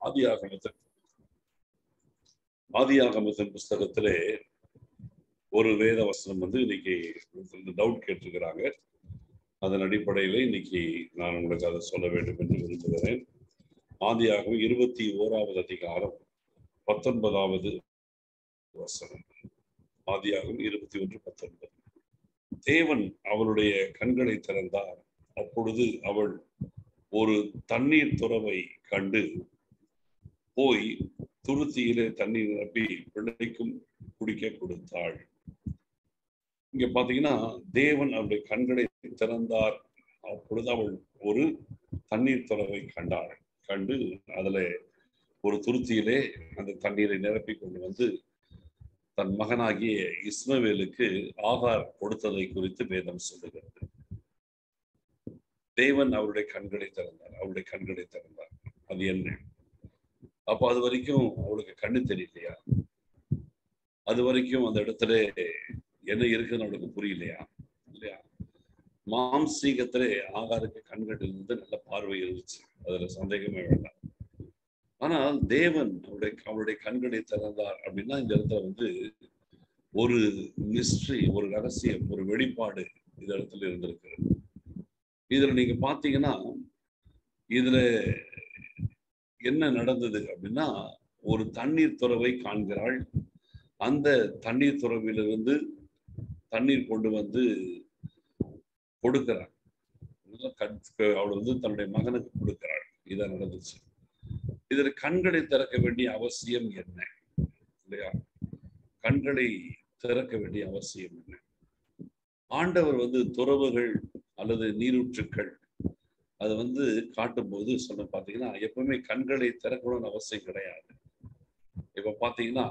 ஆதியாகமத்தின் ஆதியாகமத்தின் புஸ்தகத்திலே ஒரு வேத வசனம் வந்து இன்னைக்கு டவுட் கேட்டிருக்கிறாங்க அதன் அடிப்படையில இன்னைக்கு நான் உங்களுக்கு அதை சொல்ல வேண்டும் என்று விரும்புகிறேன் ஆதியாகவும் இருபத்தி ஓராவது அதிகாரம் பத்தொன்பதாவது வசனம் ஆதியாகவும் இருபத்தி ஒன்று பத்தொன்பது தேவன் அவளுடைய கண்களை திறந்தார் அப்பொழுது அவள் ஒரு தண்ணீர் துறவை கண்டு போய் துருத்தியிலே தண்ணீர் நிரப்பி பிள்ளைக்கும் குடிக்க கொடுத்தாள் இங்க பாத்தீங்கன்னா தேவன் அவருடைய கண்களை திறந்தார் அப்பொழுது அவள் ஒரு தண்ணீர் துறவை கண்டாள் கண்டு அதுல ஒரு துருத்தியிலே அந்த தண்ணீரை நிரப்பி கொண்டு வந்து தன் மகனாகிய இஸ்மவேலுக்கு ஆகார் கொடுத்ததை குறித்து வேதம் சொல்லுகிறது தேவன் அவருடைய கண்களை திறந்தார் அவருடைய கண்களை திறந்தார் அது என்ன அப்ப அது வரைக்கும் அவளுக்கு கண்ணு தெரியலையா அது வரைக்கும் அந்த இடத்துல என்ன இருக்குன்னு அவளுக்கு புரியலையா இல்லையா மாம்சீகத்திலே ஆகாருக்கு கண்கள் இருந்து நல்ல பார்வை இருந்துச்சு அதுல சந்தேகமே வேண்டாம் ஆனால் தேவன் அவருடைய அவருடைய கண்களை திறந்தார் அப்படின்னா இந்த இடத்துல வந்து ஒரு மிஸ்ட்ரி ஒரு ரகசியம் ஒரு வெளிப்பாடு இந்த இடத்துல இருந்திருக்கிறது இதுல நீங்க பாத்தீங்கன்னா இதுல என்ன நடந்தது அப்படின்னா ஒரு தண்ணீர் துறவை காண்கிறாள் அந்த தண்ணீர் துறவிலிருந்து தண்ணீர் கொண்டு வந்து கொடுக்கிறாள் அவள் வந்து தன்னுடைய மகனுக்கு கொடுக்கிறாள் இதான் நடந்துச்சு இதுல கண்களை திறக்க வேண்டிய அவசியம் என்ன இல்லையா கண்களை திறக்க வேண்டிய அவசியம் என்ன ஆண்டவர் வந்து துறவுகள் அல்லது நீரூற்றுக்கள் அது வந்து காட்டும் போது சொன்ன பாத்தீங்கன்னா எப்பவுமே கண்களை திறக்கணும்னு அவசியம் கிடையாது இப்ப பாத்தீங்கன்னா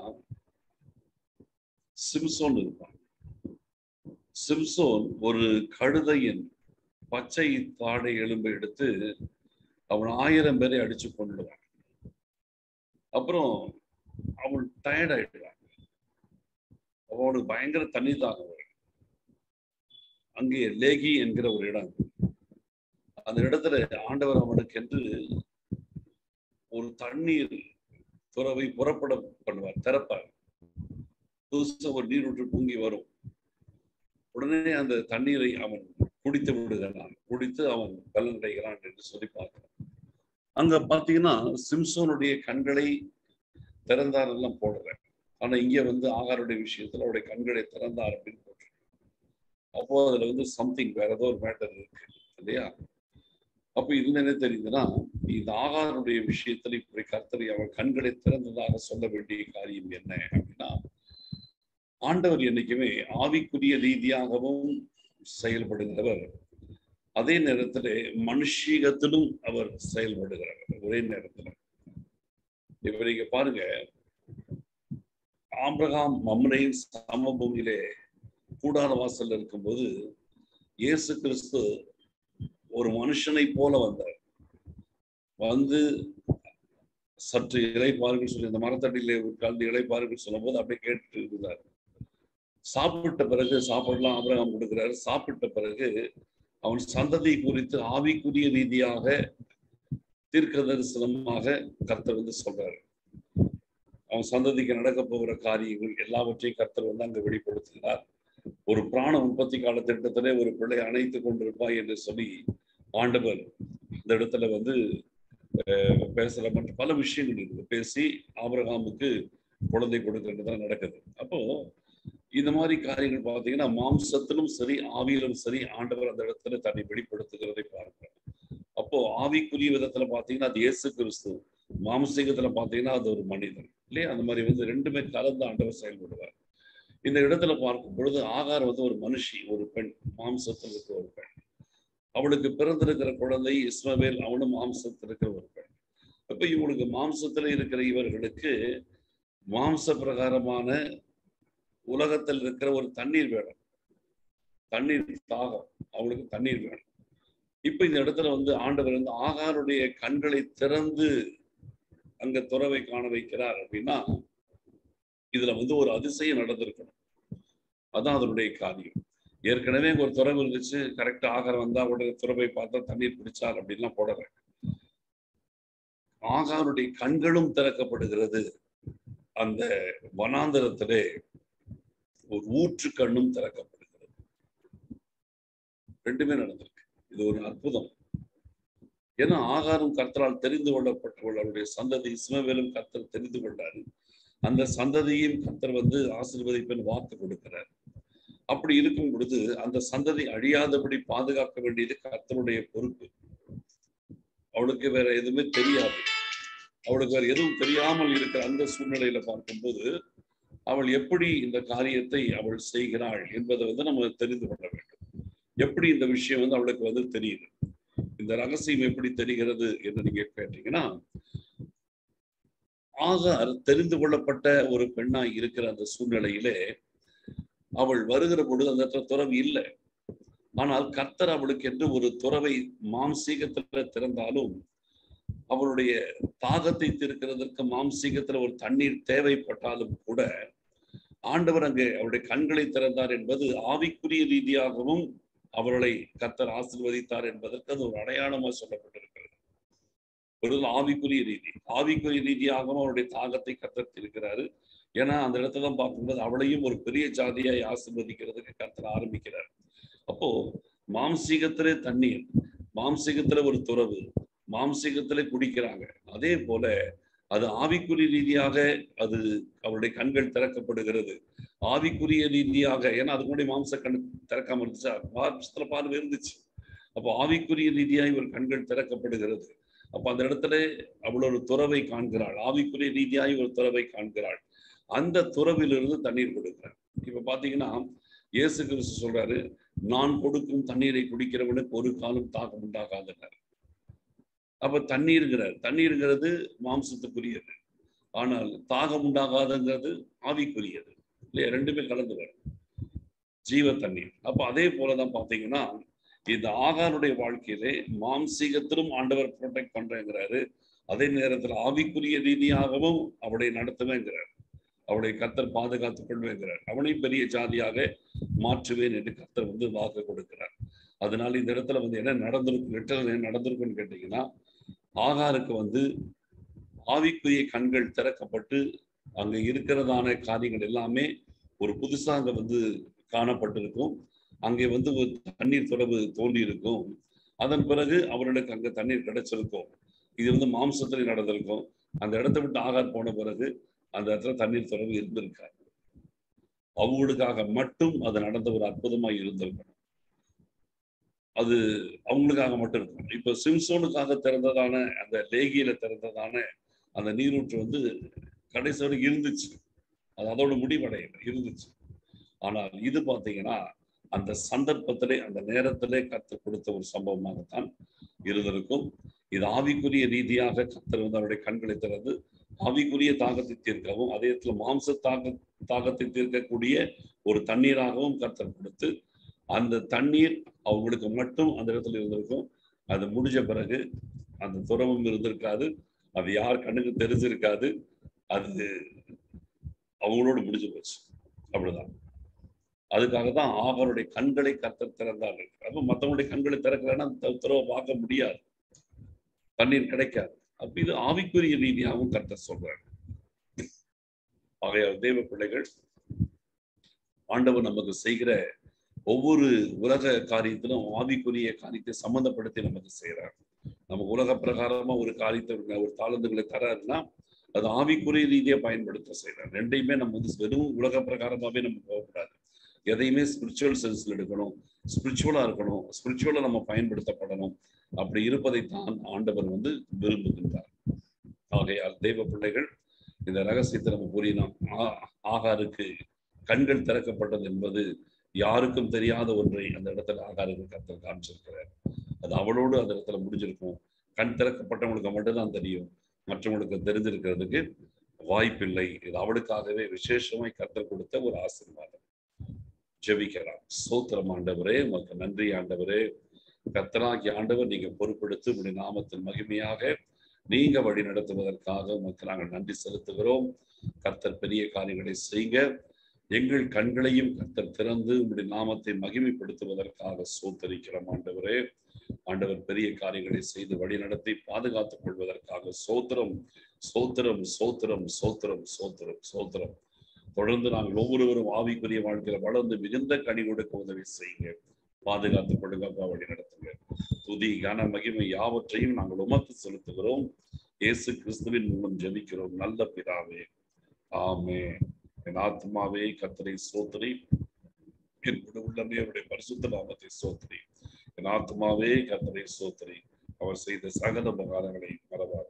சிம்சோன் இருப்பான் சிம்சோன் ஒரு கழுதையின் பச்சை தாடை எலும்பை எடுத்து அவன் ஆயிரம் பேரை அடிச்சு கொண்டுடுவான் அப்புறம் அவன் டயர்ட் ஆயிடுவான் அவனுக்கு பயங்கர தண்ணி தாகம் வரும் அங்கே லேகி என்கிற ஒரு இடம் அந்த இடத்துல ஆண்டவர் அவனுக்கு என்று ஒரு தண்ணீர் துறவை புறப்பட பண்ணுவார் திறப்பார் புதுசா ஒரு நீர் விட்டு பொங்கி வரும் உடனே அந்த தண்ணீரை அவன் குடித்து விடுகிறான் குடித்து அவன் பலனடைகிறான் என்று சொல்லி பார்க்கிறான் அங்க பாத்தீங்கன்னா சிம்சோனுடைய கண்களை திறந்தார் எல்லாம் போடுறேன் ஆனா இங்க வந்து ஆகாருடைய விஷயத்துல அவருடைய கண்களை திறந்தார் அப்படின்னு போட்டு அப்போ அதுல வந்து சம்திங் வேற ஏதோ ஒரு மேட்டர் இருக்கு இல்லையா அப்ப இதுல என்ன தெரியுதுன்னா இந்த ஆகாருடைய விஷயத்துல இப்படி கர்த்தரை அவன் கண்களை திறந்ததாக சொல்ல வேண்டிய காரியம் என்ன அப்படின்னா ஆண்டவர் என்னைக்குமே ஆவிக்குரிய ரீதியாகவும் செயல்படுகிறவர் அதே நேரத்துல மனுஷீகத்திலும் அவர் செயல்படுகிறவர் ஒரே நேரத்துல இப்ப நீங்க பாருங்க ஆம்பிரகாம் மம்ரையின் சமபூமியிலே கூடார வாசல் இருக்கும்போது இயேசு கிறிஸ்து ஒரு மனுஷனை போல வந்தார் வந்து சற்று இழைப்பார்கள் சொல்லி அந்த மரத்தடியிலே உட்கார்ந்து இழைப்பார்கள் சொல்லும் போது அப்படியே கேட்டு இருந்தார் சாப்பிட்ட பிறகு சாப்பிடலாம் ஆபிரகாம் கொடுக்கிறாரு சாப்பிட்ட பிறகு அவன் சந்ததி குறித்து ஆவிக்குரிய ரீதியாக தீர்க்க தரிசனமாக கர்த்தர் வந்து சொல்றாரு அவன் சந்ததிக்கு நடக்க போகிற காரியங்கள் எல்லாவற்றையும் கர்த்தர் வந்து அங்க வெளிப்படுத்துகிறார் ஒரு பிராண உற்பத்தி கால திட்டத்திலே ஒரு பிள்ளை அணைத்து கொண்டிருப்பாய் என்று சொல்லி ஆண்டவர் இந்த இடத்துல வந்து பேசுற மற்ற பல விஷயங்கள் இருக்குது பேசி ஆபரகாமுக்கு குழந்தை கொடுக்கிறது தான் நடக்குது அப்போ இந்த மாதிரி காரியங்கள் பார்த்தீங்கன்னா மாம்சத்திலும் சரி ஆவியிலும் சரி ஆண்டவர் அந்த இடத்துல தன்னை வெளிப்படுத்துகிறதை பார்க்கிறோம் அப்போ ஆவிக்குரிய விதத்துல பாத்தீங்கன்னா அது இயேசு கிறிஸ்து மாம்சீகத்துல பாத்தீங்கன்னா அது ஒரு மனிதன் இல்லையா அந்த மாதிரி வந்து ரெண்டுமே கலந்து ஆண்டவர் செயல்படுவார் இந்த இடத்துல பார்க்கும் பொழுது ஆகார் வந்து ஒரு மனுஷி ஒரு பெண் மாம்சத்தில் இருக்கிற ஒரு பெண் அவளுக்கு பிறந்திருக்கிற குழந்தை இஸ்மவேல் அவனும் மாம்சத்தில் இருக்கிற ஒரு பெண் அப்ப இவங்களுக்கு மாம்சத்துல இருக்கிற இவர்களுக்கு மாம்ச பிரகாரமான உலகத்தில் இருக்கிற ஒரு தண்ணீர் வேணும் தண்ணீர் தாகம் அவங்களுக்கு தண்ணீர் வேணும் இப்ப இந்த இடத்துல வந்து ஆண்டவர் வந்து ஆகாருடைய கண்களை திறந்து அங்க துறவை காண வைக்கிறார் அப்படின்னா இதுல வந்து ஒரு அதிசயம் நடந்திருக்கணும் அதான் அதனுடைய காரியம் ஏற்கனவே ஒரு துறவு இருந்துச்சு கரெக்டா ஆகாரம் வந்தா உடனே துறவை பார்த்தா தண்ணீர் குடிச்சார் அப்படின்லாம் போடல ஆகாருடைய கண்களும் திறக்கப்படுகிறது அந்த வனாந்தரத்திலே ஒரு ஊற்று கண்ணும் திறக்கப்படுகிறது ரெண்டுமே நடந்திருக்கு இது ஒரு அற்புதம் ஏன்னா ஆகாரம் கர்த்தரால் தெரிந்து கொள்ளப்பட்டவள் அவருடைய சந்ததி இஸ்மவேலும் கர்த்தர் தெரிந்து கொண்டாரு அந்த சந்ததியும் கர்த்தர் வந்து ஆசீர்வதிப்பெண் வாக்கு கொடுக்கிறார் அப்படி இருக்கும் பொழுது அந்த சந்ததி அழியாதபடி பாதுகாக்க வேண்டியது கர்த்தருடைய பொறுப்பு அவளுக்கு வேற எதுவுமே தெரியாது அவளுக்கு வேற எதுவும் தெரியாமல் இருக்கிற அந்த சூழ்நிலையில பார்க்கும்போது அவள் எப்படி இந்த காரியத்தை அவள் செய்கிறாள் என்பதை வந்து நம்ம தெரிந்து கொள்ள வேண்டும் எப்படி இந்த விஷயம் வந்து அவளுக்கு வந்து தெரியுது இந்த ரகசியம் எப்படி தெரிகிறது என்று நீங்க கேட்டீங்கன்னா ஆகார் தெரிந்து கொள்ளப்பட்ட ஒரு பெண்ணாய் இருக்கிற அந்த சூழ்நிலையிலே அவள் வருகிற பொழுது அந்த இடத்துல துறவு இல்லை ஆனால் கர்த்தர் அவளுக்கு என்று ஒரு துறவை மாம்சீகத்துல திறந்தாலும் அவளுடைய தாகத்தை தீர்க்கிறதற்கு மாம்சீகத்துல ஒரு தண்ணீர் தேவைப்பட்டாலும் கூட ஆண்டவர் அங்கே அவருடைய கண்களை திறந்தார் என்பது ஆவிக்குரிய ரீதியாகவும் அவர்களை கர்த்தர் ஆசிர்வதித்தார் என்பதற்கு அது ஒரு அடையாளமா சொல்லப்பட்டிருக்கிறது ஒரு ஆவிக்குரிய ரீதி ஆவிக்குரிய ரீதியாகவும் அவருடைய தாகத்தை கர்த்தர் இருக்கிறாரு ஏன்னா அந்த இடத்துல தான் பார்க்கும்போது அவளையும் ஒரு பெரிய ஜாதியாய் ஆசிர்வதிக்கிறதுக்கு கர்த்தர் ஆரம்பிக்கிறார் அப்போ மாம்சீகத்திலே தண்ணீர் மாம்சீகத்துல ஒரு துறவு மாம்சீகத்திலே குடிக்கிறாங்க அதே போல அது ஆவிக்குரிய ரீதியாக அது அவருடைய கண்கள் திறக்கப்படுகிறது ஆவிக்குரிய ரீதியாக ஏன்னா அதுக்கு முன்னாடி மாம்ச கண் திறக்காம இருந்துச்சா மாம்சத்துல பார்வை இருந்துச்சு அப்போ ஆவிக்குரிய ரீதியாக இவர் கண்கள் திறக்கப்படுகிறது அப்ப அந்த இடத்துல அவள் ஒரு துறவை காண்கிறாள் ஆவிக்குரிய ரீதியாக ஒரு துறவை காண்கிறாள் அந்த துறவிலிருந்து தண்ணீர் கொடுக்கிறார் இப்ப பாத்தீங்கன்னா இயேசு கிறிஸ்து சொல்றாரு நான் கொடுக்கும் தண்ணீரை குடிக்கிறவனுக்கு ஒரு காலம் தாகம் உண்டாகாதுன்னார் அப்ப தண்ணீருங்கிறார் தண்ணீருங்கிறது மாம்சத்துக்குரியது ஆனால் தாகம் உண்டாகாதுங்கிறது ஆவிக்குரியது இல்லையா ரெண்டுமே கலந்து வரும் ஜீவ தண்ணீர் அப்ப அதே போலதான் பாத்தீங்கன்னா இந்த ஆகாருடைய வாழ்க்கையிலே மாம்சீகத்திலும் ஆண்டவர் ப்ரொடெக்ட் பண்றேங்கிறாரு அதே நேரத்தில் ஆவிக்குரிய ரீதியாகவும் அவளை நடத்துவேங்கிறார் அவளை கத்தர் பாதுகாத்துக் கொள்வேங்கிறார் அவனை பெரிய ஜாதியாக மாற்றுவேன் என்று கத்தர் வந்து வாக்கு கொடுக்கிறார் அதனால இந்த இடத்துல வந்து என்ன நடந்திருக்கும் லிட்டரல் என்ன நடந்திருக்கும்னு கேட்டீங்கன்னா ஆகாருக்கு வந்து ஆவிக்குரிய கண்கள் திறக்கப்பட்டு அங்க இருக்கிறதான காரியங்கள் எல்லாமே ஒரு புதுசா அங்க வந்து காணப்பட்டிருக்கும் அங்கே வந்து ஒரு தண்ணீர் தொடர்பு தோன்றி இருக்கும் அதன் பிறகு அவர்களுக்கு அங்க தண்ணீர் கிடைச்சிருக்கும் இது வந்து மாம்சத்துல நடந்திருக்கும் அந்த இடத்த விட்டு ஆகார் போன பிறகு அந்த இடத்துல தண்ணீர் தொடர்பு இருந்திருக்காரு அவங்களுக்காக மட்டும் அது நடந்த ஒரு அற்புதமாய் இருந்திருக்கணும் அது அவங்களுக்காக மட்டும் இருக்கும் இப்ப சிம்சோனுக்காக திறந்ததான அந்த லேகியில திறந்ததான அந்த நீரூற்று வந்து கடைசி வரை இருந்துச்சு அது அதோட முடிவடையல இருந்துச்சு ஆனால் இது பாத்தீங்கன்னா அந்த சந்தர்ப்பத்திலே அந்த நேரத்திலே கத்தர் கொடுத்த ஒரு சம்பவமாகத்தான் இருந்திருக்கும் இது ஆவிக்குரிய ரீதியாக கத்தர் வந்து அவருடைய கண்களை திறந்து ஆவிக்குரிய தாகத்தை தீர்க்கவும் அதே இடத்துல மாம்ச தாக தாகத்தை தீர்க்கக்கூடிய ஒரு தண்ணீராகவும் கர்த்தர் கொடுத்து அந்த தண்ணீர் அவங்களுக்கு மட்டும் அந்த இடத்துல இருந்திருக்கும் அது முடிஞ்ச பிறகு அந்த துறவும் இருந்திருக்காது அது யார் கண்ணுக்கு தெரிஞ்சிருக்காது அது அவங்களோட முடிஞ்சு போச்சு அவ்வளவுதான் அதுக்காக தான் ஆகருடைய கண்களை கத்தர் திறந்தார்கள் அப்ப மற்றவங்களுடைய கண்களை திறக்கலன்னா அந்த துறவை பார்க்க முடியாது தண்ணீர் கிடைக்காது அப்ப இது ஆவிக்குரிய ரீதியாகவும் கர்த்தர் சொல்றாரு ஆகையால் தேவ பிள்ளைகள் ஆண்டவர் நமக்கு செய்கிற ஒவ்வொரு உலக காரியத்திலும் ஆவிக்குரிய காரியத்தை சம்பந்தப்படுத்தி நமக்கு செய்யறார் நமக்கு உலக பிரகாரமா ஒரு காரியத்தை ஒரு தாளந்துகளை தராருன்னா அது ஆவிக்குரிய ரீதியா பயன்படுத்த செய்யறார் ரெண்டையுமே நம்ம வந்து வெறும் உலக பிரகாரமாவே நம்ம போகக்கூடாது எதையுமே ஸ்பிரிச்சுவல் சென்ஸ்ல எடுக்கணும் ஸ்பிரிச்சுவலா இருக்கணும் ஸ்பிரிச்சுவலா நம்ம பயன்படுத்தப்படணும் அப்படி இருப்பதைத்தான் ஆண்டவர் வந்து விரும்புகின்றார் ஆகையால் தெய்வ பிள்ளைகள் இந்த ரகசியத்தை நம்ம புரியணும் ஆகாருக்கு கண்கள் திறக்கப்பட்டது என்பது யாருக்கும் தெரியாத ஒன்றை அந்த இடத்துல ஆகாருக்கு கத்தர் காமிச்சிருக்கிறார் அது அவளோடு அந்த இடத்துல முடிஞ்சிருக்கும் கண் திறக்கப்பட்டவங்களுக்கு மட்டும்தான் தெரியும் மற்றவங்களுக்கு தெரிஞ்சிருக்கிறதுக்கு வாய்ப்பில்லை இது அவளுக்காகவே விசேஷமாய் கத்தர் கொடுத்த ஒரு ஆசீர்வாதம் ஜெபிக்கலாம் சோத்திரம் ஆண்டவரே உங்களுக்கு நன்றி ஆண்டவரே கத்தராகி ஆண்டவர் நீங்க பொறுப்பெடுத்து உங்களுடைய நாமத்தின் மகிமையாக நீங்க வழி நடத்துவதற்காக உமக்கு நாங்கள் நன்றி செலுத்துகிறோம் கர்த்தர் பெரிய காரியங்களை செய்யுங்க எங்கள் கண்களையும் கர்த்தர் திறந்து உங்களுடைய நாமத்தை மகிமைப்படுத்துவதற்காக சோத்தரிக்கிறோம் ஆண்டவரே ஆண்டவர் பெரிய காரியங்களை செய்து வழி நடத்தி பாதுகாத்துக் கொள்வதற்காக சோத்திரம் சோத்திரம் சோத்திரம் சோத்திரம் சோத்திரம் சோத்திரம் தொடர்ந்து நாங்கள் ஒவ்வொருவரும் ஆவிக்குரிய வாழ்க்கையில வளர்ந்து மிகுந்த கனி கொடுக்க உதவி செய்யுங்க பாதுகாத்துக் கொள்ளுங்க அப்பா வழி நடத்துங்க துதி கன மகிமை யாவற்றையும் நாங்கள் உமக்கு செலுத்துகிறோம் இயேசு கிறிஸ்துவின் மூலம் ஜெபிக்கிறோம் நல்ல பிதாவே ஆமே என் ஆத்மாவே கத்தரை சோத்திரி என்னோட உள்ளமே அவருடைய பரிசுத்த நாமத்தை சோத்திரி என் ஆத்மாவே கத்தரை சோத்திரி அவர் செய்த சகல உபகாரங்களை மறவாது